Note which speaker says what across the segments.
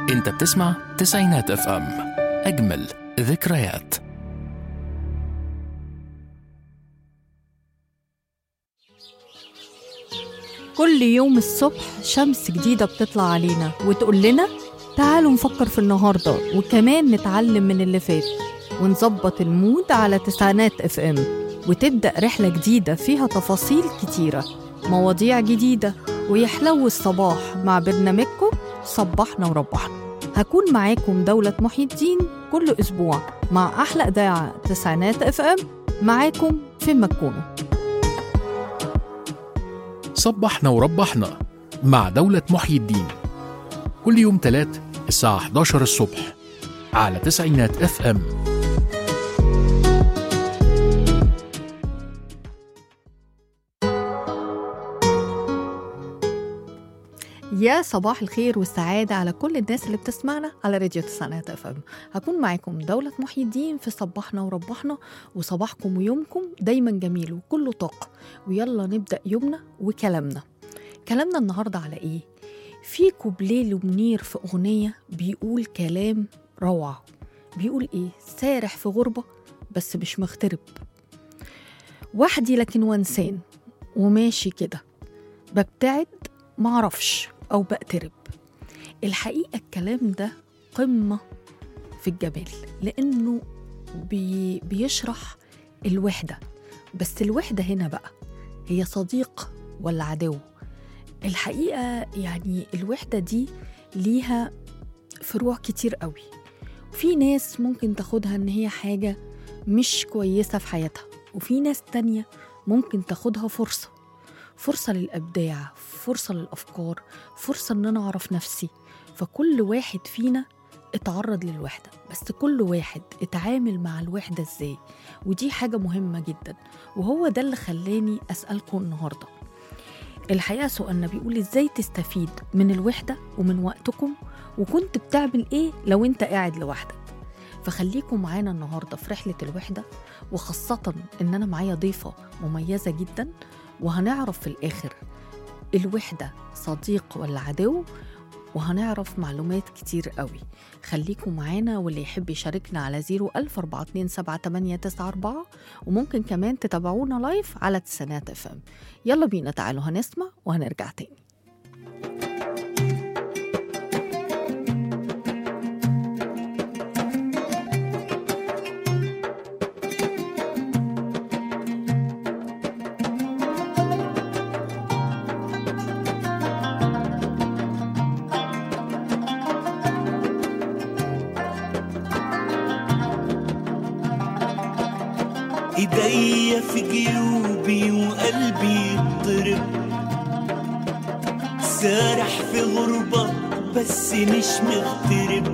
Speaker 1: انت بتسمع تسعينات اف ام اجمل ذكريات
Speaker 2: كل يوم الصبح شمس جديدة بتطلع علينا وتقول لنا تعالوا نفكر في النهاردة وكمان نتعلم من اللي فات ونظبط المود على تسعينات اف ام وتبدأ رحلة جديدة فيها تفاصيل كتيرة مواضيع جديدة ويحلو الصباح مع برنامجكم صبحنا وربحنا هكون معاكم دولة محي الدين كل أسبوع مع أحلى إذاعة تسعينات اف ام معاكم فين ما تكونوا
Speaker 1: صبحنا وربحنا مع دولة محيي الدين كل يوم تلات الساعة 11 الصبح على تسعينات اف ام
Speaker 2: يا صباح الخير والسعادة على كل الناس اللي بتسمعنا على راديو تسعينات اف ام هكون معاكم دولة محي الدين في صبحنا وربحنا وصباحكم ويومكم دايما جميل وكله طاقة ويلا نبدأ يومنا وكلامنا كلامنا النهاردة على ايه؟ في كوبليه لمنير في أغنية بيقول كلام روعة بيقول ايه؟ سارح في غربة بس مش مغترب وحدي لكن وانسان وماشي كده ببتعد معرفش أو بقترب الحقيقة الكلام ده قمة في الجمال لأنه بي بيشرح الوحدة بس الوحدة هنا بقى هي صديق ولا عدو الحقيقة يعني الوحدة دي ليها فروع كتير قوي في ناس ممكن تاخدها ان هي حاجة مش كويسة في حياتها وفي ناس تانية ممكن تاخدها فرصة فرصة للإبداع فرصة للأفكار فرصة إن أنا أعرف نفسي فكل واحد فينا اتعرض للوحدة بس كل واحد اتعامل مع الوحدة ازاي ودي حاجة مهمة جدا وهو ده اللي خلاني أسألكم النهاردة الحقيقة سؤالنا بيقول ازاي تستفيد من الوحدة ومن وقتكم وكنت بتعمل ايه لو انت قاعد لوحدك فخليكم معانا النهاردة في رحلة الوحدة وخاصة ان انا معايا ضيفة مميزة جدا وهنعرف في الآخر الوحدة صديق ولا عدو وهنعرف معلومات كتير قوي خليكم معانا واللي يحب يشاركنا على 010427894 وممكن كمان تتابعونا لايف على تسانات اف ام يلا بينا تعالوا هنسمع وهنرجع تاني
Speaker 3: ايديا في جيوبي وقلبي يضرب سارح في غربة بس مش مغترب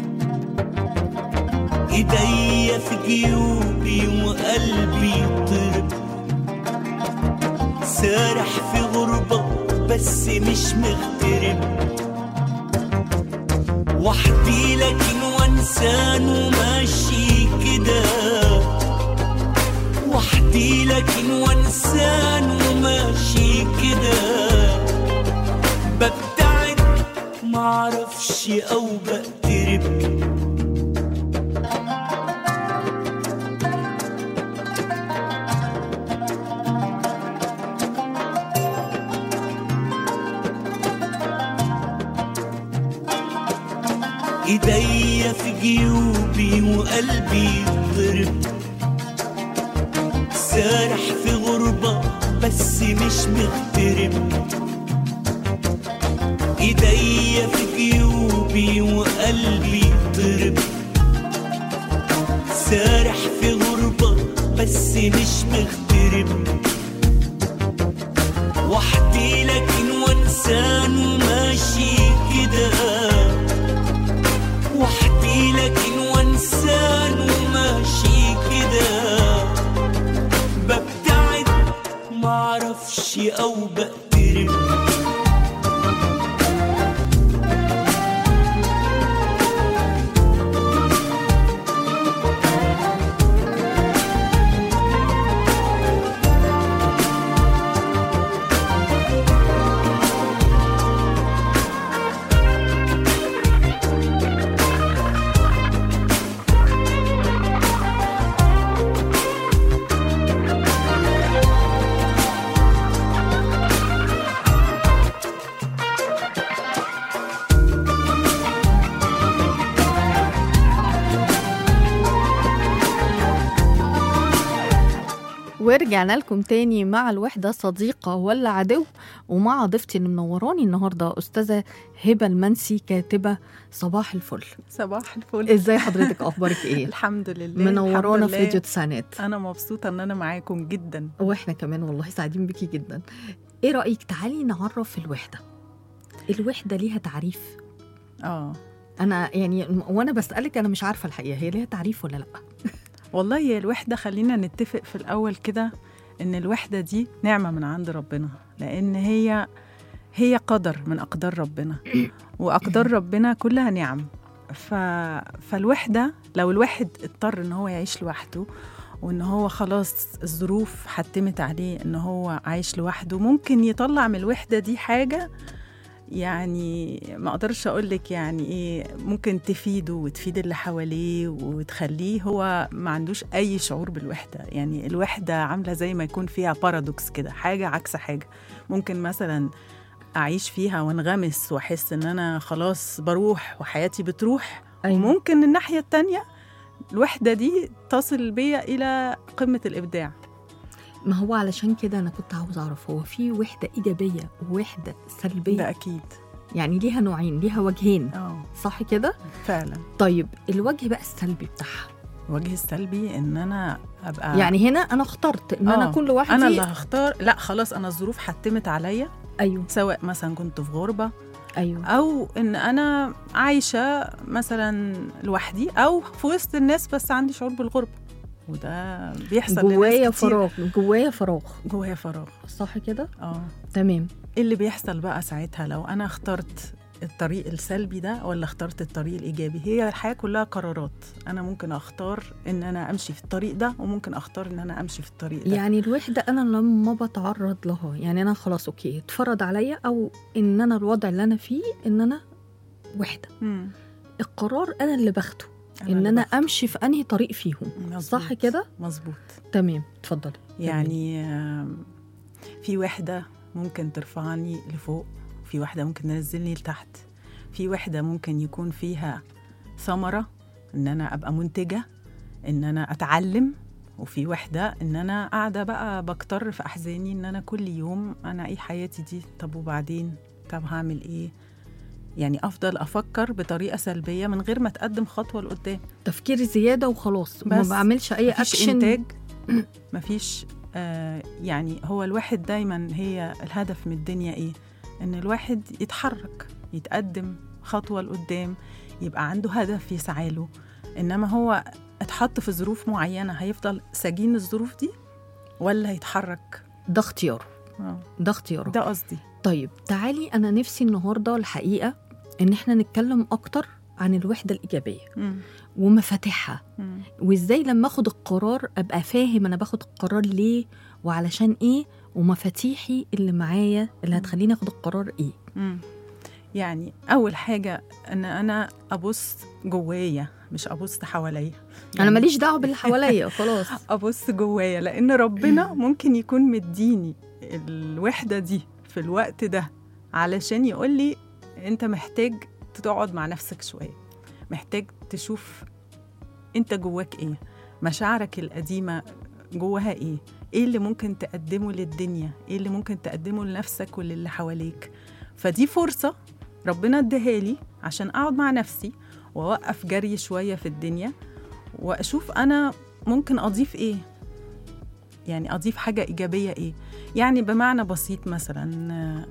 Speaker 3: ايديا في جيوبي وقلبي يضرب سارح في غربة بس مش مغترب وحدي لكن وانسان وماشي كده وحدي لكن وانسان وماشي كده ببتعد معرفش او بقترب ايديا في جيوبي وقلبي يضرب سارح في غربة بس مش مغترب ايديا في جيوبي وقلبي يضرب سارح في غربة بس مش مغترب وحدي لكن وانسان وماشي كده وحدي لكن وانسان وماشي كده ببتعد معرفش او بقترب
Speaker 2: ورجعنا لكم تاني مع الوحدة صديقة ولا عدو ومع ضيفتي اللي منوراني النهاردة أستاذة هبة المنسي كاتبة صباح الفل
Speaker 4: صباح الفل
Speaker 2: ازاي حضرتك أخبارك ايه؟
Speaker 4: الحمد لله
Speaker 2: منورانا
Speaker 4: الحمد
Speaker 2: في
Speaker 4: لله.
Speaker 2: راديو تسعينات
Speaker 4: انا مبسوطه ان انا معاكم جدا
Speaker 2: واحنا كمان والله سعيدين بيكي جدا ايه رأيك تعالي نعرف الوحدة الوحدة ليها تعريف
Speaker 4: اه
Speaker 2: انا يعني وانا بسألك انا مش عارفة الحقيقة هي ليها تعريف ولا لا
Speaker 4: والله هي الوحده خلينا نتفق في الاول كده ان الوحده دي نعمه من عند ربنا لان هي هي قدر من اقدار ربنا واقدار ربنا كلها نعم ف... فالوحده لو الواحد اضطر ان هو يعيش لوحده وان هو خلاص الظروف حتمت عليه ان هو عايش لوحده ممكن يطلع من الوحده دي حاجه يعني ما اقدرش اقول لك يعني ايه ممكن تفيده وتفيد اللي حواليه وتخليه هو ما عندوش اي شعور بالوحده يعني الوحده عامله زي ما يكون فيها بارادوكس كده حاجه عكس حاجه ممكن مثلا اعيش فيها وانغمس واحس ان انا خلاص بروح وحياتي بتروح
Speaker 2: أيوة.
Speaker 4: وممكن الناحيه التانية الوحده دي تصل بيا الى قمه الابداع
Speaker 2: ما هو علشان كده انا كنت عاوزة اعرف هو في وحدة ايجابية ووحدة سلبية
Speaker 4: ده اكيد
Speaker 2: يعني ليها نوعين ليها وجهين
Speaker 4: اه
Speaker 2: صح كده
Speaker 4: فعلا
Speaker 2: طيب الوجه بقى السلبي بتاعها
Speaker 4: الوجه السلبي ان انا ابقى
Speaker 2: يعني هنا انا اخترت ان انا
Speaker 4: آه،
Speaker 2: اكون لوحدي
Speaker 4: انا اللي هختار لا خلاص انا الظروف حتمت عليا
Speaker 2: ايوه
Speaker 4: سواء مثلا كنت في غربه
Speaker 2: ايوه
Speaker 4: او ان انا عايشه مثلا لوحدي او في وسط الناس بس عندي شعور بالغربه وده بيحصل لناس
Speaker 2: جوايا
Speaker 4: كتير.
Speaker 2: فراغ جوايا فراغ
Speaker 4: جوايا فراغ
Speaker 2: صح كده
Speaker 4: اه
Speaker 2: تمام
Speaker 4: ايه اللي بيحصل بقى ساعتها لو انا اخترت الطريق السلبي ده ولا اخترت الطريق الايجابي هي الحياه كلها قرارات انا ممكن اختار ان انا امشي في الطريق ده وممكن اختار ان انا امشي في الطريق ده
Speaker 2: يعني الوحده انا لما بتعرض لها يعني انا خلاص اوكي اتفرض عليا او ان انا الوضع اللي انا فيه ان انا وحده
Speaker 4: مم.
Speaker 2: القرار انا اللي باخده ان
Speaker 4: اللي
Speaker 2: انا
Speaker 4: باخده.
Speaker 2: امشي في انهي طريق فيهم
Speaker 4: مظبوط.
Speaker 2: صح كده
Speaker 4: مظبوط
Speaker 2: تمام اتفضلي
Speaker 4: يعني آم، في واحدة ممكن ترفعني لفوق في واحدة ممكن تنزلني لتحت في واحدة ممكن يكون فيها ثمرة إن أنا أبقى منتجة إن أنا أتعلم وفي واحدة إن أنا قاعدة بقى بكتر في أحزاني إن أنا كل يوم أنا إيه حياتي دي طب وبعدين طب هعمل إيه يعني أفضل أفكر بطريقة سلبية من غير ما أتقدم خطوة لقدام
Speaker 2: تفكير زياده وخلاص ما
Speaker 4: بس
Speaker 2: بعملش اي
Speaker 4: مفيش
Speaker 2: اكشن
Speaker 4: انتاج مفيش آه يعني هو الواحد دايما هي الهدف من الدنيا ايه ان الواحد يتحرك يتقدم خطوه لقدام يبقى عنده هدف يسعى له انما هو اتحط في ظروف معينه هيفضل سجين الظروف دي ولا هيتحرك
Speaker 2: ده اختياره
Speaker 4: آه،
Speaker 2: ده اختياره
Speaker 4: ده قصدي
Speaker 2: طيب تعالي انا نفسي النهارده الحقيقه ان احنا نتكلم اكتر عن الوحده الايجابيه
Speaker 4: مم،
Speaker 2: ومفاتيحها
Speaker 4: مم،
Speaker 2: وازاي لما اخد القرار ابقى فاهم انا باخد القرار ليه وعلشان ايه ومفاتيحي اللي معايا اللي هتخليني اخد القرار ايه
Speaker 4: مم. يعني اول حاجه ان انا ابص جوايا مش ابص حواليا
Speaker 2: انا
Speaker 4: يعني
Speaker 2: ماليش دعوه باللي حواليا خلاص
Speaker 4: ابص جوايا لان ربنا ممكن يكون مديني الوحده دي في الوقت ده علشان يقول لي انت محتاج تقعد مع نفسك شويه محتاج تشوف انت جواك ايه مشاعرك القديمه جواها ايه ايه اللي ممكن تقدمه للدنيا ايه اللي ممكن تقدمه لنفسك وللي حواليك فدي فرصه ربنا اداها لي عشان اقعد مع نفسي واوقف جري شويه في الدنيا واشوف انا ممكن اضيف ايه يعني اضيف حاجه ايجابيه ايه يعني بمعنى بسيط مثلا آه،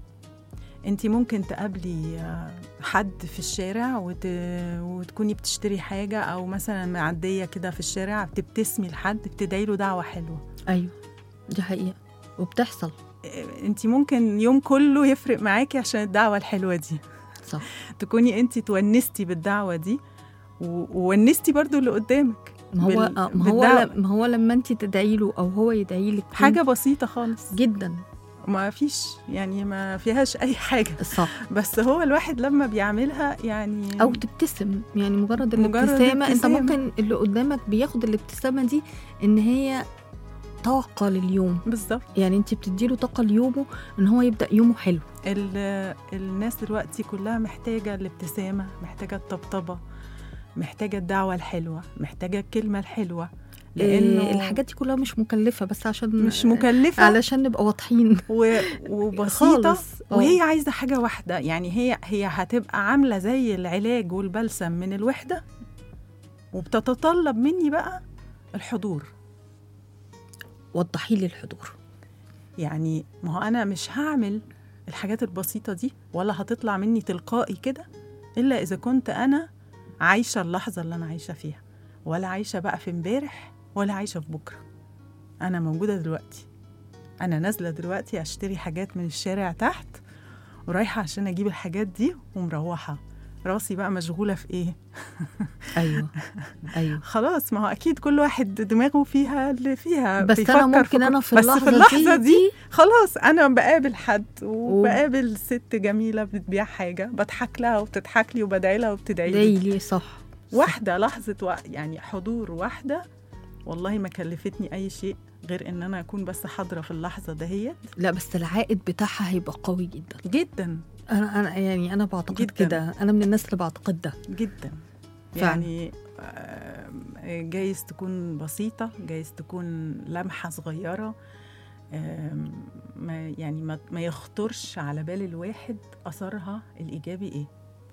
Speaker 4: انت ممكن تقابلي آه، حد في الشارع وت... وتكوني بتشتري حاجه او مثلا معديه كده في الشارع بتبتسمي لحد بتدعي له دعوه حلوه
Speaker 2: ايوه دي حقيقه وبتحصل
Speaker 4: انت ممكن يوم كله يفرق معاكي عشان الدعوه الحلوه دي
Speaker 2: صح
Speaker 4: تكوني انت تونستي بالدعوه دي و- وونستي برضو اللي قدامك
Speaker 2: ما هو
Speaker 4: بال-
Speaker 2: آه، ما هو
Speaker 4: بالدعوة.
Speaker 2: ل- ما هو لما انت تدعي له او هو يدعي لك
Speaker 4: حاجه بسيطه خالص
Speaker 2: جدا
Speaker 4: ما فيش يعني ما فيهاش اي حاجه
Speaker 2: صح
Speaker 4: بس هو الواحد لما بيعملها يعني
Speaker 2: او تبتسم يعني مجرد
Speaker 4: مجرد
Speaker 2: الابتسامه انت
Speaker 4: ابتسامة.
Speaker 2: ممكن اللي قدامك بياخد الابتسامه دي ان هي طاقه لليوم
Speaker 4: بالظبط
Speaker 2: يعني انت بتديله طاقه ليومه ان هو يبدا يومه حلو
Speaker 4: ال- الناس دلوقتي كلها محتاجه الابتسامه محتاجه الطبطبه محتاجه الدعوه الحلوه محتاجه الكلمه الحلوه لانه
Speaker 2: إيه الحاجات دي كلها مش مكلفه بس عشان
Speaker 4: مش مكلفه
Speaker 2: علشان نبقى واضحين
Speaker 4: و... وبسيطه
Speaker 2: خالص. آه.
Speaker 4: وهي عايزه حاجه واحده يعني هي هي هتبقى عامله زي العلاج والبلسم من الوحده وبتتطلب مني بقى الحضور
Speaker 2: وضحي لي الحضور
Speaker 4: يعني ما هو انا مش هعمل الحاجات البسيطه دي ولا هتطلع مني تلقائي كده الا اذا كنت انا عايشه اللحظه اللي انا عايشه فيها ولا عايشه بقى في امبارح ولا عايشه في بكره انا موجوده دلوقتي انا نازله دلوقتي اشتري حاجات من الشارع تحت ورايحه عشان اجيب الحاجات دي ومروحه راسي بقى مشغوله في ايه
Speaker 2: ايوه ايوه
Speaker 4: خلاص ما هو اكيد كل واحد دماغه فيها اللي فيها
Speaker 2: بس
Speaker 4: بيفكر
Speaker 2: انا
Speaker 4: في
Speaker 2: ممكن
Speaker 4: كل-
Speaker 2: انا في
Speaker 4: بس
Speaker 2: اللحظه,
Speaker 4: في اللحظه
Speaker 2: دي,
Speaker 4: دي خلاص انا بقابل حد وبقابل ست جميله بتبيع حاجه بضحك لها وبتضحك لي وبدعي لها وبتدعي لي
Speaker 2: لي صح
Speaker 4: واحده لحظه و... يعني حضور واحده والله ما كلفتني اي شيء غير ان انا اكون بس حاضره في اللحظه دهيت
Speaker 2: لا بس العائد بتاعها هيبقى قوي جدا
Speaker 4: جدا
Speaker 2: انا انا يعني انا بعتقد
Speaker 4: جداً.
Speaker 2: كده انا من الناس اللي بعتقد ده
Speaker 4: جدا
Speaker 2: فعلا.
Speaker 4: يعني آم، جايز تكون بسيطة جايز تكون لمحة صغيرة آم، ما يعني ما, ما يخطرش على بال الواحد أثرها الإيجابي إيه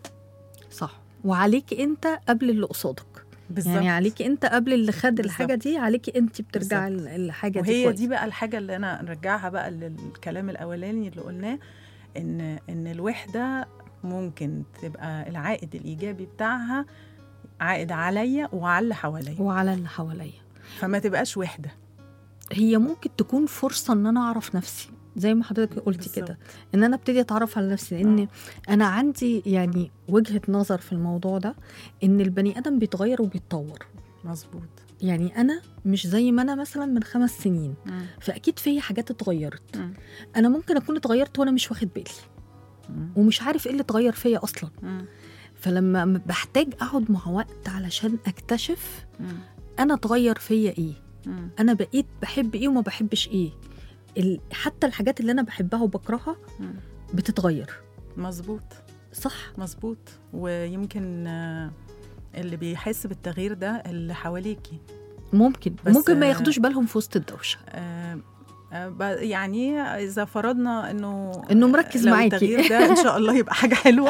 Speaker 2: صح وعليك انت قبل اللي قصادك يعني عليك انت قبل اللي خد الحاجه دي عليك انت بترجع
Speaker 4: بالظبط.
Speaker 2: الحاجه دي
Speaker 4: وهي
Speaker 2: كويس.
Speaker 4: دي بقى الحاجة اللي أنا نرجعها بقى للكلام الأولاني اللي قلناه إن إن الوحدة ممكن تبقى العائد الإيجابي بتاعها عائد عليا وعلى اللي حواليا
Speaker 2: وعلى اللي حواليا
Speaker 4: فما تبقاش وحدة
Speaker 2: هي ممكن تكون فرصه ان انا اعرف نفسي زي ما حضرتك قلتي
Speaker 4: بالظبط.
Speaker 2: كده ان انا ابتدي اتعرف على نفسي لان انا عندي يعني وجهه نظر في الموضوع ده ان البني ادم بيتغير وبيتطور
Speaker 4: مظبوط
Speaker 2: يعني انا مش زي ما انا مثلا من خمس سنين فاكيد في حاجات اتغيرت
Speaker 4: مم.
Speaker 2: انا ممكن اكون اتغيرت وانا مش واخد بالي
Speaker 4: مم.
Speaker 2: ومش عارف ايه اللي اتغير فيا اصلا
Speaker 4: مم.
Speaker 2: فلما م- بحتاج اقعد مع وقت علشان اكتشف
Speaker 4: مم.
Speaker 2: انا اتغير فيا ايه
Speaker 4: مم.
Speaker 2: انا بقيت بحب ايه وما بحبش ايه ال... حتى الحاجات اللي انا بحبها وبكرهها
Speaker 4: مم.
Speaker 2: بتتغير
Speaker 4: مظبوط
Speaker 2: صح
Speaker 4: مظبوط ويمكن آه، اللي بيحس بالتغيير ده اللي حواليكي
Speaker 2: ممكن
Speaker 4: بس-
Speaker 2: ممكن ما ياخدوش بالهم في وسط الدوشه
Speaker 4: آه، آه، ب- يعني اذا فرضنا انه
Speaker 2: إنه مركز
Speaker 4: لو
Speaker 2: معاكي.
Speaker 4: التغيير ده ان شاء الله يبقى حاجه حلوه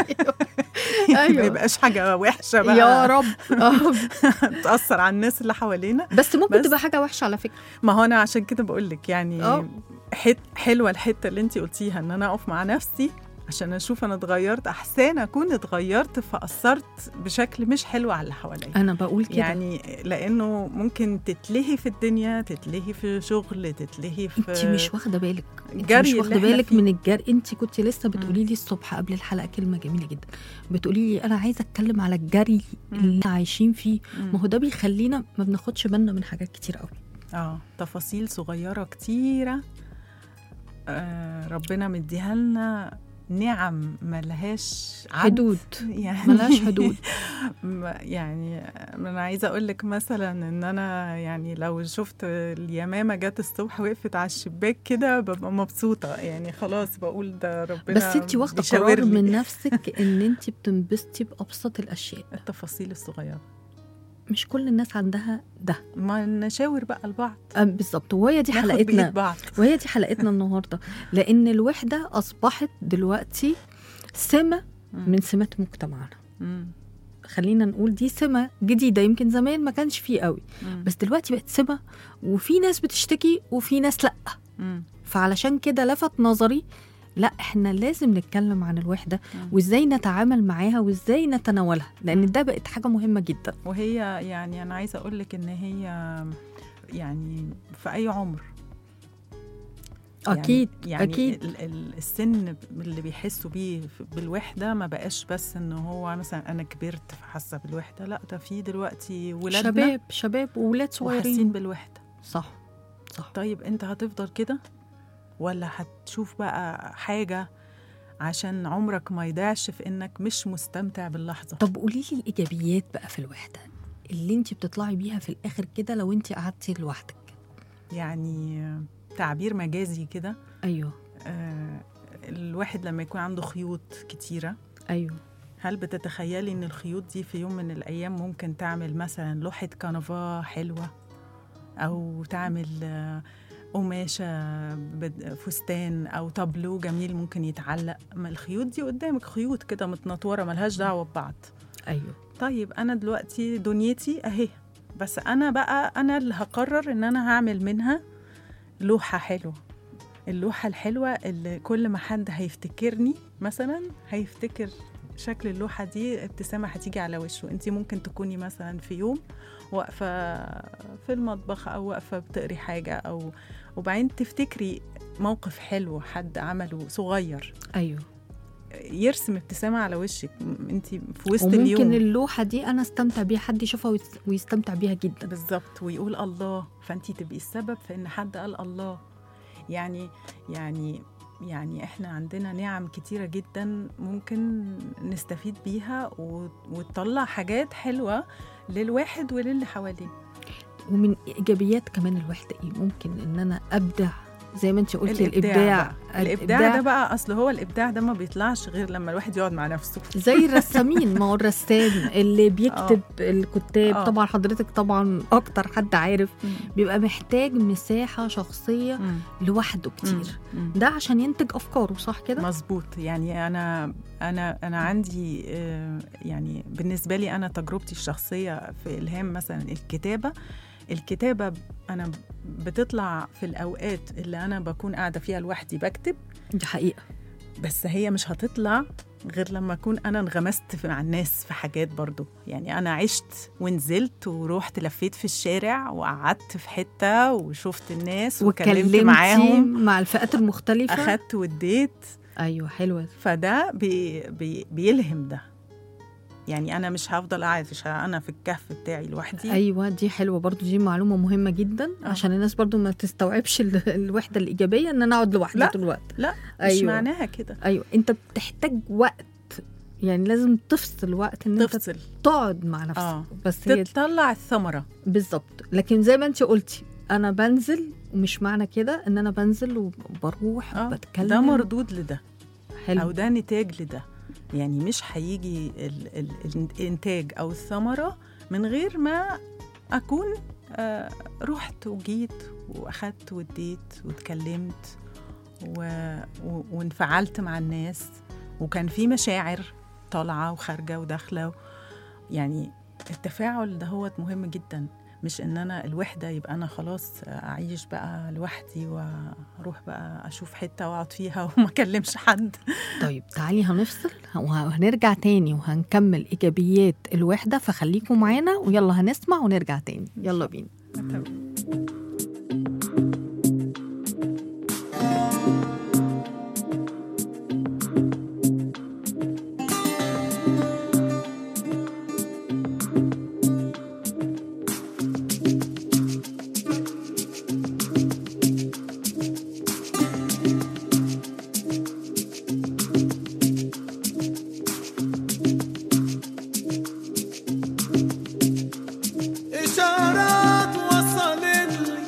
Speaker 4: ما
Speaker 2: أيوة.
Speaker 4: يبقاش حاجه وحشه بقى
Speaker 2: يا رب آه.
Speaker 4: تاثر على الناس اللي حوالينا
Speaker 2: بس ممكن
Speaker 4: بس-
Speaker 2: تبقى حاجه وحشه على فكره
Speaker 4: ما هو انا عشان كده بقول لك يعني
Speaker 2: آه.
Speaker 4: حت حلوه الحته اللي انت قلتيها ان انا اقف مع نفسي عشان اشوف انا اتغيرت احسن اكون اتغيرت فاثرت بشكل مش حلو على اللي حواليا
Speaker 2: انا بقول كده
Speaker 4: يعني لانه ممكن تتلهي في الدنيا تتلهي في شغل تتلهي في
Speaker 2: انت مش واخده بالك انت
Speaker 4: الجري
Speaker 2: مش
Speaker 4: اللي
Speaker 2: واخده
Speaker 4: إحنا
Speaker 2: بالك
Speaker 4: فيه.
Speaker 2: من الجري انت كنت لسه بتقولي لي الصبح قبل الحلقه كلمه جميله جدا بتقولي لي انا عايزه اتكلم على الجري اللي احنا عايشين فيه
Speaker 4: مم.
Speaker 2: ما هو ده بيخلينا ما بناخدش بالنا من حاجات كتير قوي
Speaker 4: اه تفاصيل صغيره كتيره آه ربنا مديها لنا نعم ملهاش عد.
Speaker 2: حدود
Speaker 4: يعني
Speaker 2: ملهاش حدود
Speaker 4: ما- يعني انا عايزه اقول لك مثلا ان انا يعني لو شفت اليمامه جت الصبح وقفت على الشباك كده ببقى مبسوطه يعني خلاص بقول ده ربنا
Speaker 2: بس انت واخده
Speaker 4: بيشاور
Speaker 2: قرار
Speaker 4: لي.
Speaker 2: من نفسك ان انت بتنبسطي بابسط الاشياء
Speaker 4: التفاصيل الصغيره
Speaker 2: مش كل الناس عندها ده
Speaker 4: ما نشاور بقى لبعض
Speaker 2: أم بالظبط وهي دي
Speaker 4: ناخد
Speaker 2: حلقتنا
Speaker 4: بإيد بعض
Speaker 2: وهي دي حلقتنا النهارده لان الوحده اصبحت دلوقتي سمه
Speaker 4: مم.
Speaker 2: من سمات مجتمعنا
Speaker 4: مم.
Speaker 2: خلينا نقول دي سمه جديده يمكن زمان ما كانش فيه قوي
Speaker 4: مم.
Speaker 2: بس دلوقتي بقت سمه وفي ناس بتشتكي وفي ناس لا
Speaker 4: مم.
Speaker 2: فعلشان كده لفت نظري لا احنا لازم نتكلم عن الوحده
Speaker 4: مم.
Speaker 2: وازاي نتعامل معاها وازاي نتناولها لان ده بقت حاجه مهمه جدا
Speaker 4: وهي يعني انا عايزه اقول لك ان هي يعني في اي عمر يعني-
Speaker 2: اكيد
Speaker 4: يعني
Speaker 2: اكيد
Speaker 4: ال- ال- السن اللي بيحسوا بيه ف- بالوحده ما بقاش بس ان هو مثلا انا كبرت فحاسه بالوحده لا ده في دلوقتي ولادنا
Speaker 2: شباب شباب وولاد
Speaker 4: وحاسين
Speaker 2: صغيرين
Speaker 4: بالوحده
Speaker 2: صح صح
Speaker 4: طيب انت هتفضل كده ولا هتشوف بقى حاجه عشان عمرك ما يضيعش في انك مش مستمتع باللحظه
Speaker 2: طب قولي لي الايجابيات بقى في الوحده اللي انت بتطلعي بيها في الاخر كده لو انت قعدتي لوحدك
Speaker 4: يعني تعبير مجازي كده
Speaker 2: ايوه
Speaker 4: آه، الواحد لما يكون عنده خيوط كتيرة
Speaker 2: ايوه
Speaker 4: هل بتتخيلي ان الخيوط دي في يوم من الايام ممكن تعمل مثلا لوحة كنفا حلوة او تعمل آه، قماشه بد- فستان او تابلو جميل ممكن يتعلق ما الخيوط دي قدامك خيوط كده متنطوره ملهاش دعوه ببعض
Speaker 2: ايوه
Speaker 4: طيب انا دلوقتي دنيتي اهي بس انا بقى انا اللي هقرر ان انا هعمل منها لوحه حلوه اللوحه الحلوه اللي كل ما حد هيفتكرني مثلا هيفتكر شكل اللوحه دي ابتسامه هتيجي على وشه انت ممكن تكوني مثلا في يوم واقفه في المطبخ او واقفه بتقري حاجه او وبعدين تفتكري موقف حلو حد عمله صغير
Speaker 2: ايوه
Speaker 4: يرسم ابتسامه على وشك انت في وسط
Speaker 2: وممكن
Speaker 4: اليوم
Speaker 2: اللوحه دي انا استمتع بيها حد يشوفها ويس- ويستمتع بيها جدا
Speaker 4: بالظبط ويقول الله فانت تبقي السبب في ان حد قال الله يعني يعني يعني احنا عندنا نعم كتيرة جدا ممكن نستفيد بيها و- وتطلع حاجات حلوة للواحد وللي حواليه
Speaker 2: ومن ايجابيات كمان الوحده ايه ممكن ان انا ابدع زي ما انت قلتي
Speaker 4: الإبداع
Speaker 2: الابداع
Speaker 4: بقى. الإبداع ده بقى أصل هو الإبداع ده ما بيطلعش غير لما الواحد يقعد مع نفسه
Speaker 2: زي الرسامين ما هو الرسام اللي بيكتب الكتاب
Speaker 4: آه.
Speaker 2: طبعا حضرتك طبعا اكتر حد عارف بيبقى محتاج مساحه شخصيه
Speaker 4: مم.
Speaker 2: لوحده كتير
Speaker 4: مم.
Speaker 2: ده عشان ينتج افكاره صح كده
Speaker 4: مظبوط يعني انا انا انا عندي آه، يعني بالنسبه لي انا تجربتي الشخصيه في الهام مثلا الكتابه الكتابه انا بتطلع في الاوقات اللي انا بكون قاعده فيها لوحدي بكتب
Speaker 2: دي حقيقه
Speaker 4: بس هي مش هتطلع غير لما اكون انا انغمست في- مع الناس في حاجات برضو يعني انا عشت ونزلت ورحت لفيت في الشارع وقعدت في حته وشفت الناس واتكلمت
Speaker 2: واتكلمتي
Speaker 4: معاهم
Speaker 2: مع الفئات المختلفه
Speaker 4: اخدت واديت
Speaker 2: ايوه حلوه
Speaker 4: فده بي بي بيلهم ده يعني انا مش هفضل قاعد مش ه- انا في الكهف بتاعي لوحدي
Speaker 2: ايوه دي حلوه برضو دي معلومه مهمه جدا
Speaker 4: آه.
Speaker 2: عشان الناس برضو ما تستوعبش ال- الوحده الايجابيه ان انا اقعد لوحدي
Speaker 4: لا.
Speaker 2: طول الوقت
Speaker 4: لا
Speaker 2: أيوة.
Speaker 4: مش معناها كده
Speaker 2: ايوه انت بتحتاج وقت يعني لازم تفصل وقت ان انت
Speaker 4: تفصل
Speaker 2: تقعد مع نفسك
Speaker 4: اه
Speaker 2: بس هي
Speaker 4: تطلع الثمره
Speaker 2: بالظبط لكن زي ما انت قلتي انا بنزل ومش معنى كده ان انا بنزل وبروح
Speaker 4: اه
Speaker 2: وبتكلم
Speaker 4: ده مردود لده
Speaker 2: حلو
Speaker 4: او ده نتاج لده يعني مش هيجي ال ال الانتاج او الثمره من غير ما اكون آه رحت وجيت واخدت واديت واتكلمت و و وانفعلت مع الناس وكان في مشاعر طالعه وخارجه وداخله يعني التفاعل ده هو مهم جدا مش ان انا الوحده يبقى انا خلاص اعيش بقى لوحدي واروح بقى اشوف حته واقعد فيها وما اكلمش حد
Speaker 2: طيب تعالي هنفصل وهنرجع تاني وهنكمل ايجابيات الوحده فخليكم معانا ويلا هنسمع ونرجع تاني يلا بينا
Speaker 3: إشارات وصلت لي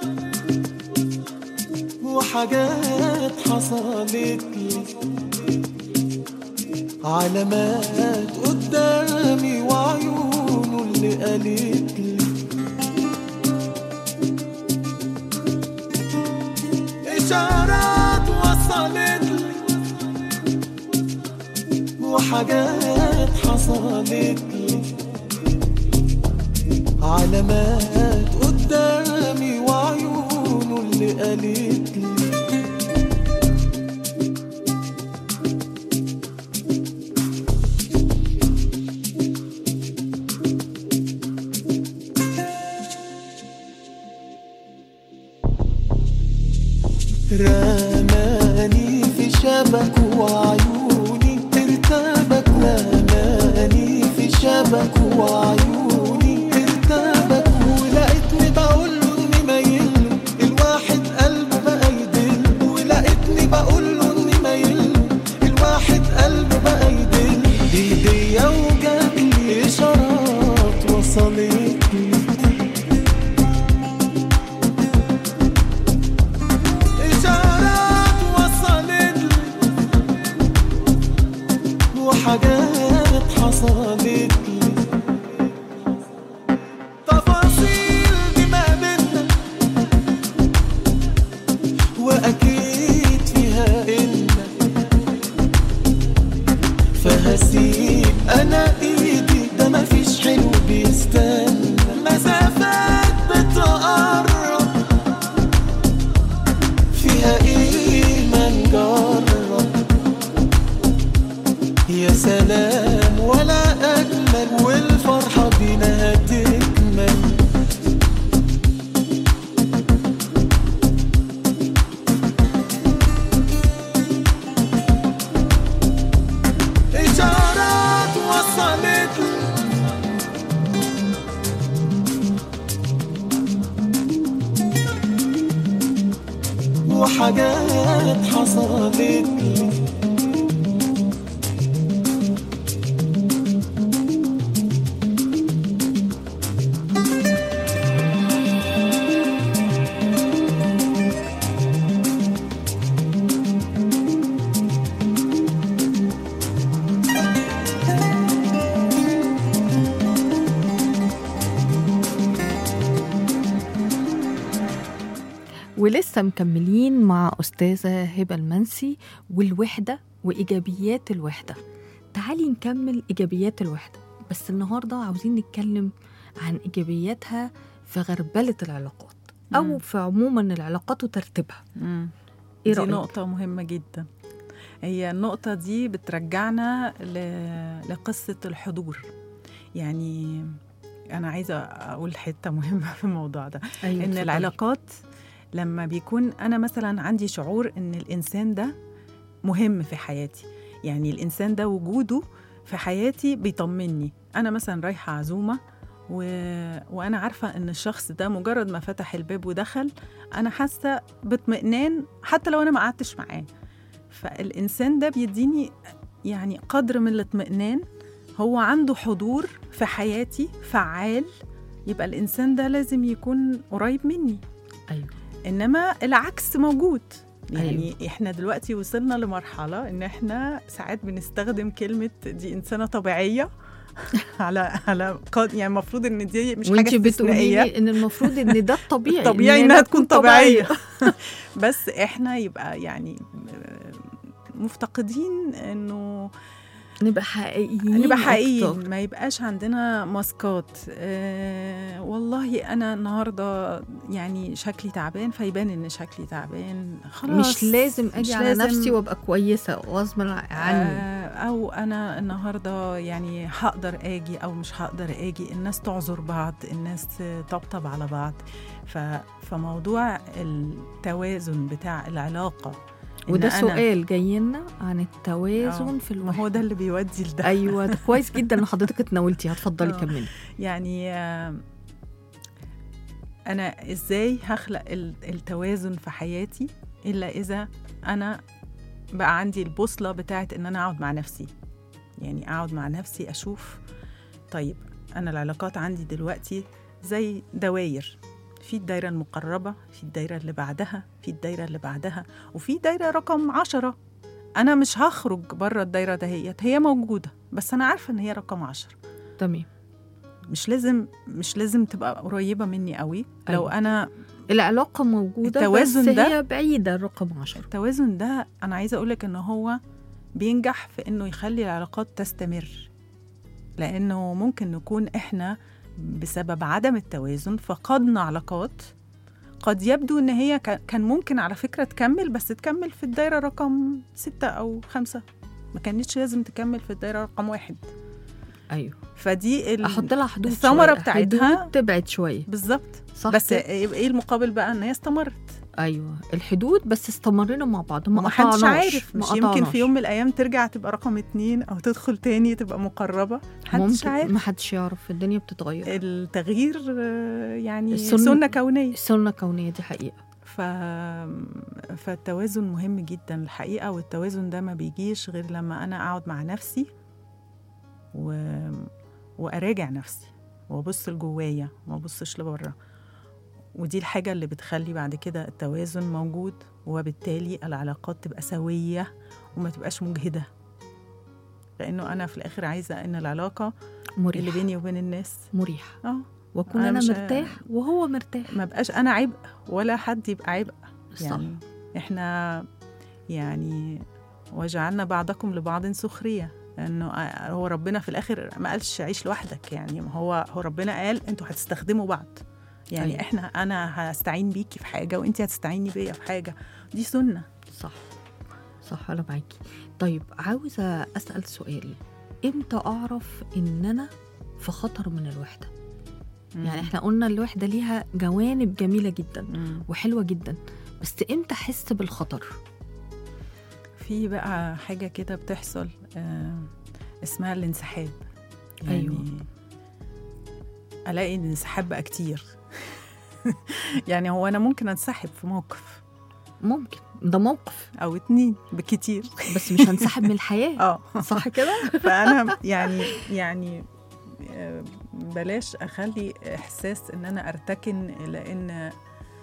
Speaker 3: وحاجات حصلت لي علامات قدامي وعيونه اللي قالت لي إشارات وصلت لي وحاجات حصلت لي علامات قدامي وعيونه اللي قالت لي رماني في شبك وعيوني ارتبك رماني في شبك وعيوني ارتبك ولقيتني بقول له اني مايل له الواحد قلبه بقى يدل ولقيتني بقول له اني مايل له الواحد قلبه بقى يدل بايديا وجات لي اشارات وصلت لي إشارات وصلت لي وحاجات حصلت لي هسيب انا ايدي ده مفيش حلو بيستنى مسافات بتقرب فيها ايه ما نجرب يا سلام ولا اجمل والفرحه بينا هتكمل إشارات وصلت وحاجات حصلت لي
Speaker 2: ولسه مكملين مع أستاذة هبة المنسي والوحدة وإيجابيات الوحدة تعالي نكمل إيجابيات الوحدة بس النهاردة عاوزين نتكلم عن إيجابياتها في غربلة العلاقات أو
Speaker 4: مم.
Speaker 2: في عموما العلاقات وترتيبها
Speaker 4: مم.
Speaker 2: إيه
Speaker 4: دي
Speaker 2: رأيك؟
Speaker 4: نقطة مهمة جدا هي النقطة دي بترجعنا ل... لقصة الحضور يعني أنا عايزة أقول حتة مهمة في الموضوع ده
Speaker 2: أيوة
Speaker 4: إن
Speaker 2: اتفضلي.
Speaker 4: العلاقات لما بيكون أنا مثلا عندي شعور إن الإنسان ده مهم في حياتي يعني الإنسان ده وجوده في حياتي بيطمني أنا مثلا رايحة عزومة و... وأنا عارفة إن الشخص ده مجرد ما فتح الباب ودخل أنا حاسة باطمئنان حتى لو أنا ما قعدتش معاه فالإنسان ده بيديني يعني قدر من الاطمئنان هو عنده حضور في حياتي فعال يبقى الإنسان ده لازم يكون قريب مني
Speaker 2: أيوة
Speaker 4: انما العكس موجود
Speaker 2: أيوة.
Speaker 4: يعني أيوه. احنا دلوقتي وصلنا لمرحله ان احنا ساعات بنستخدم كلمه دي انسانه طبيعيه على على قد يعني المفروض ان دي مش حاجه
Speaker 2: وانت بتقولي
Speaker 4: استثنائيه
Speaker 2: لي ان المفروض ان ده الطبيعي
Speaker 4: الطبيعي
Speaker 2: إن
Speaker 4: انها
Speaker 2: أنا
Speaker 4: تكون
Speaker 2: أكون
Speaker 4: طبيعيه بس احنا يبقى يعني مفتقدين انه
Speaker 2: نبقى حقيقيين
Speaker 4: نبقى
Speaker 2: أكتر.
Speaker 4: حقيقيين ما يبقاش عندنا ماسكات آه والله انا النهارده يعني شكلي تعبان فيبان ان شكلي تعبان خلاص
Speaker 2: مش لازم اجي
Speaker 4: مش
Speaker 2: على
Speaker 4: لازم-
Speaker 2: نفسي وابقى كويسه غصب عني
Speaker 4: آه او انا النهارده يعني هقدر اجي او مش هقدر اجي الناس تعذر بعض الناس تطبطب على بعض ف فموضوع التوازن بتاع العلاقه إن
Speaker 2: وده
Speaker 4: أنا-
Speaker 2: سؤال جاي لنا عن التوازن
Speaker 4: آه،
Speaker 2: في
Speaker 4: ما
Speaker 2: الوحده
Speaker 4: هو ده اللي بيودي لده
Speaker 2: ايوه ده كويس جدا ان حضرتك اتناولتي هتفضلي
Speaker 4: آه.
Speaker 2: كملي
Speaker 4: يعني آه، انا ازاي هخلق ال- التوازن في حياتي الا اذا انا بقى عندي البوصله بتاعت ان انا اقعد مع نفسي يعني اقعد مع نفسي اشوف طيب انا العلاقات عندي دلوقتي زي دواير في الدايرة المقربة في الدايرة اللي بعدها في الدايرة اللي بعدها وفي دايرة رقم عشرة أنا مش هخرج بره الدايرة دهيت هي موجودة بس أنا عارفة إن هي رقم عشرة
Speaker 2: تمام
Speaker 4: مش لازم مش لازم تبقى قريبة مني قوي لو
Speaker 2: أيوة.
Speaker 4: أنا
Speaker 2: العلاقه موجوده
Speaker 4: التوازن
Speaker 2: بس
Speaker 4: ده-
Speaker 2: هي بعيده الرقم 10
Speaker 4: التوازن ده أنا عايزة أقولك إن هو بينجح في إنه يخلي العلاقات تستمر لأنه ممكن نكون إحنا بسبب عدم التوازن فقدنا علاقات قد يبدو إن هي كا- كان ممكن على فكرة تكمل بس تكمل في الدايرة رقم ستة أو خمسة ما كانتش لازم تكمل في الدايرة رقم واحد
Speaker 2: ايوه
Speaker 4: فدي ال...
Speaker 2: احط لها حدود
Speaker 4: الثمرة
Speaker 2: شوية.
Speaker 4: بتاعتها-
Speaker 2: حدود تبعد شويه
Speaker 4: بالظبط
Speaker 2: صح
Speaker 4: بس
Speaker 2: كده؟
Speaker 4: ايه المقابل بقى ان هي استمرت
Speaker 2: ايوه الحدود بس استمرينا مع بعض ما
Speaker 4: ما حدش
Speaker 2: قطعناش
Speaker 4: عارف
Speaker 2: ما
Speaker 4: مش يمكن
Speaker 2: قطعناش.
Speaker 4: في يوم من الايام ترجع تبقى رقم اتنين او تدخل تاني تبقى مقربه محدش
Speaker 2: ممكن
Speaker 4: عارف
Speaker 2: ما حدش يعرف الدنيا بتتغير
Speaker 4: التغيير آه، يعني
Speaker 2: السن-
Speaker 4: سنه كونيه
Speaker 2: السنه كونيه دي حقيقه
Speaker 4: ف... فالتوازن مهم جدا الحقيقه والتوازن ده ما بيجيش غير لما انا اقعد مع نفسي و... واراجع نفسي وابص لجوايا وما ابصش لبره ودي الحاجة اللي بتخلي بعد كده التوازن موجود وبالتالي العلاقات تبقى سوية وما تبقاش مجهدة لأنه أنا في الآخر عايزة إن العلاقة
Speaker 2: مريح
Speaker 4: اللي بيني وبين الناس
Speaker 2: مريح
Speaker 4: اه
Speaker 2: واكون
Speaker 4: أنا
Speaker 2: انا,
Speaker 4: مش-
Speaker 2: مرتاح وهو مرتاح
Speaker 4: ما بقاش أنا عبء ولا حد يبقى عبء
Speaker 2: صح
Speaker 4: يعني إحنا يعني وجعلنا بعضكم لبعض سخرية انه آه، هو ربنا في الاخر ما قالش عيش لوحدك يعني ما هو هو ربنا قال انتوا هتستخدموا بعض يعني
Speaker 2: أيوة.
Speaker 4: أيوة. احنا انا هستعين بيكي في حاجه وانت هتستعيني بيا في حاجه دي سنه
Speaker 2: صح صح انا معاكي طيب عاوزه اسال سؤال امتى اعرف ان انا في خطر من الوحده يعني احنا قلنا الوحده ليها جوانب جميله جدا
Speaker 4: مم.
Speaker 2: وحلوه جدا بس امتى احس بالخطر
Speaker 4: في بقى حاجه كده بتحصل آه اسمها الانسحاب يعني
Speaker 2: أيوة.
Speaker 4: الاقي ان الانسحاب بقى كتير يعني هو انا ممكن انسحب في موقف
Speaker 2: ممكن ده موقف
Speaker 4: او اتنين بكتير
Speaker 2: بس مش هنسحب من الحياه
Speaker 4: اه
Speaker 2: صح كده
Speaker 4: فانا يعني يعني آه، بلاش اخلي احساس ان انا ارتكن لان
Speaker 2: ان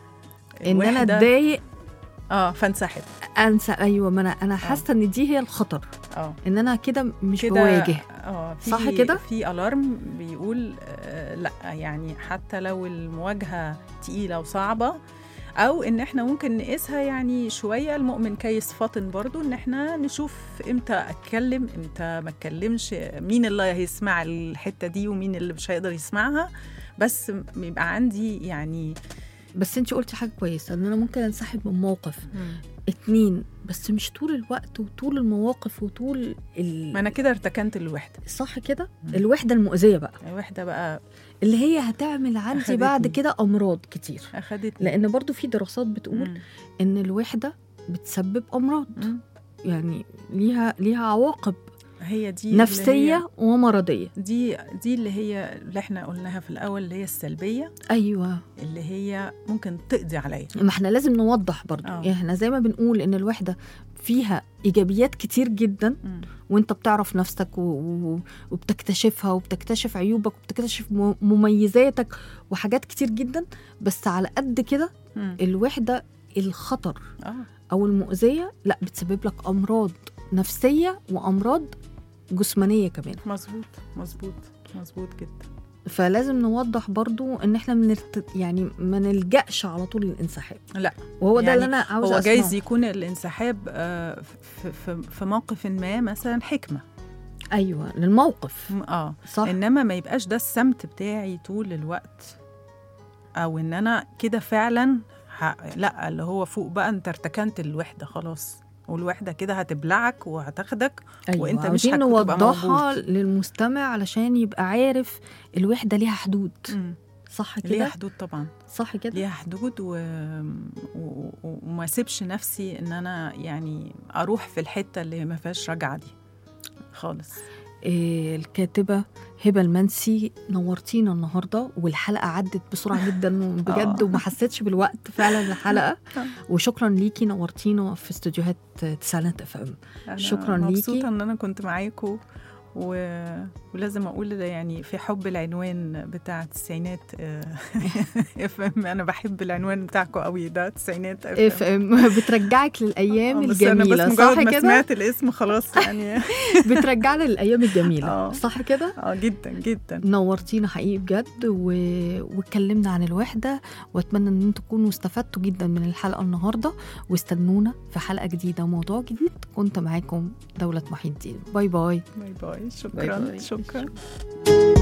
Speaker 2: انا
Speaker 4: الوحدة-
Speaker 2: اتضايق
Speaker 4: اه فانسحب
Speaker 2: انسى ايوه ما انا انا حاسه ان دي هي الخطر
Speaker 4: اه
Speaker 2: ان انا كده مش
Speaker 4: كده
Speaker 2: بواجه
Speaker 4: اه في
Speaker 2: صح كده؟
Speaker 4: في الارم بيقول آه لا يعني حتى لو المواجهه تقيله وصعبه او ان احنا ممكن نقيسها يعني شويه المؤمن كيس فاطن برضو ان احنا نشوف امتى اتكلم امتى ما اتكلمش مين اللي هيسمع الحته دي ومين اللي مش هيقدر يسمعها بس يبقى عندي يعني
Speaker 2: بس انت قلتي حاجه كويسه ان انا ممكن انسحب من موقف اتنين بس مش طول الوقت وطول المواقف وطول ال...
Speaker 4: ما انا كده ارتكنت الوحده
Speaker 2: صح كده
Speaker 4: مم.
Speaker 2: الوحده المؤذيه بقى
Speaker 4: الوحده بقى
Speaker 2: اللي هي هتعمل عندي
Speaker 4: أخدتني.
Speaker 2: بعد كده امراض كتير
Speaker 4: اخدتني
Speaker 2: لان برضو في دراسات بتقول
Speaker 4: مم.
Speaker 2: ان الوحده بتسبب امراض
Speaker 4: مم.
Speaker 2: يعني ليها ليها عواقب
Speaker 4: هي دي اللي هي-
Speaker 2: نفسيه ومرضيه
Speaker 4: دي دي اللي هي اللي احنا قلناها في الاول اللي هي السلبيه
Speaker 2: ايوه
Speaker 4: اللي هي ممكن تقضي عليا
Speaker 2: ما احنا لازم نوضح برضو
Speaker 4: آه.
Speaker 2: يعني احنا زي ما بنقول ان الوحده فيها ايجابيات كتير جدا
Speaker 4: مم.
Speaker 2: وانت بتعرف نفسك و... و... وبتكتشفها وبتكتشف عيوبك وبتكتشف م... مميزاتك وحاجات كتير جدا بس على قد كده
Speaker 4: مم.
Speaker 2: الوحده الخطر
Speaker 4: اه
Speaker 2: او المؤذيه لا بتسبب لك امراض نفسيه وامراض جسمانيه كمان
Speaker 4: مظبوط مظبوط مظبوط جدا
Speaker 2: فلازم نوضح برضو ان احنا منرت... يعني ما نلجاش على طول للانسحاب
Speaker 4: لا
Speaker 2: وهو ده
Speaker 4: يعني
Speaker 2: اللي انا عاوزه
Speaker 4: هو
Speaker 2: أسمعه.
Speaker 4: جايز يكون الانسحاب آه، في, في, في موقف ما مثلا حكمه
Speaker 2: ايوه للموقف
Speaker 4: م- اه
Speaker 2: صح
Speaker 4: انما ما يبقاش ده السمت بتاعي طول الوقت او ان انا كده فعلا ه... لا اللي هو فوق بقى انت ارتكنت الوحده خلاص والوحده كده هتبلعك وهتاخدك
Speaker 2: أيوة.
Speaker 4: وانت مش
Speaker 2: عاوزين
Speaker 4: هتبقى
Speaker 2: نوضحها
Speaker 4: موجود.
Speaker 2: للمستمع علشان يبقى عارف الوحده ليها حدود
Speaker 4: مم.
Speaker 2: صح
Speaker 4: ليها
Speaker 2: كده
Speaker 4: حدود طبعا
Speaker 2: صح كده
Speaker 4: ليها حدود و... و... وما سيبش نفسي ان انا يعني اروح في الحته اللي ما فيهاش رجعه دي خالص
Speaker 2: إيه الكاتبه هبه المنسي نورتينا النهارده والحلقه عدت بسرعه جدا بجد
Speaker 4: آه.
Speaker 2: وما حسيتش بالوقت فعلا الحلقه وشكرا ليكي نورتينا في استوديوهات تسعينات اف ام
Speaker 4: أنا
Speaker 2: شكراً ليكي.
Speaker 4: مبسوطه ان انا كنت معاكم و... ولازم اقول ده يعني في حب العنوان بتاع التسعينات اف ام انا بحب العنوان بتاعكم قوي ده تسعينات
Speaker 2: اف ام بترجعك للايام
Speaker 4: بس انا
Speaker 2: الجميله
Speaker 4: بس
Speaker 2: صح
Speaker 4: مجرد ما
Speaker 2: كده
Speaker 4: سمعت الاسم خلاص يعني
Speaker 2: بترجعنا للايام الجميله
Speaker 4: آه.
Speaker 2: صح كده
Speaker 4: اه جدا جدا
Speaker 2: نورتينا حقيقي بجد و... واتكلمنا عن الوحدة واتمنى ان انتم تكونوا استفدتوا جدا من الحلقة النهاردة واستنونا في حلقة جديدة وموضوع جديد كنت معاكم دولة محي الدين باي باي
Speaker 4: باي باي
Speaker 2: باي
Speaker 4: شكرا
Speaker 2: باي.
Speaker 4: شكرا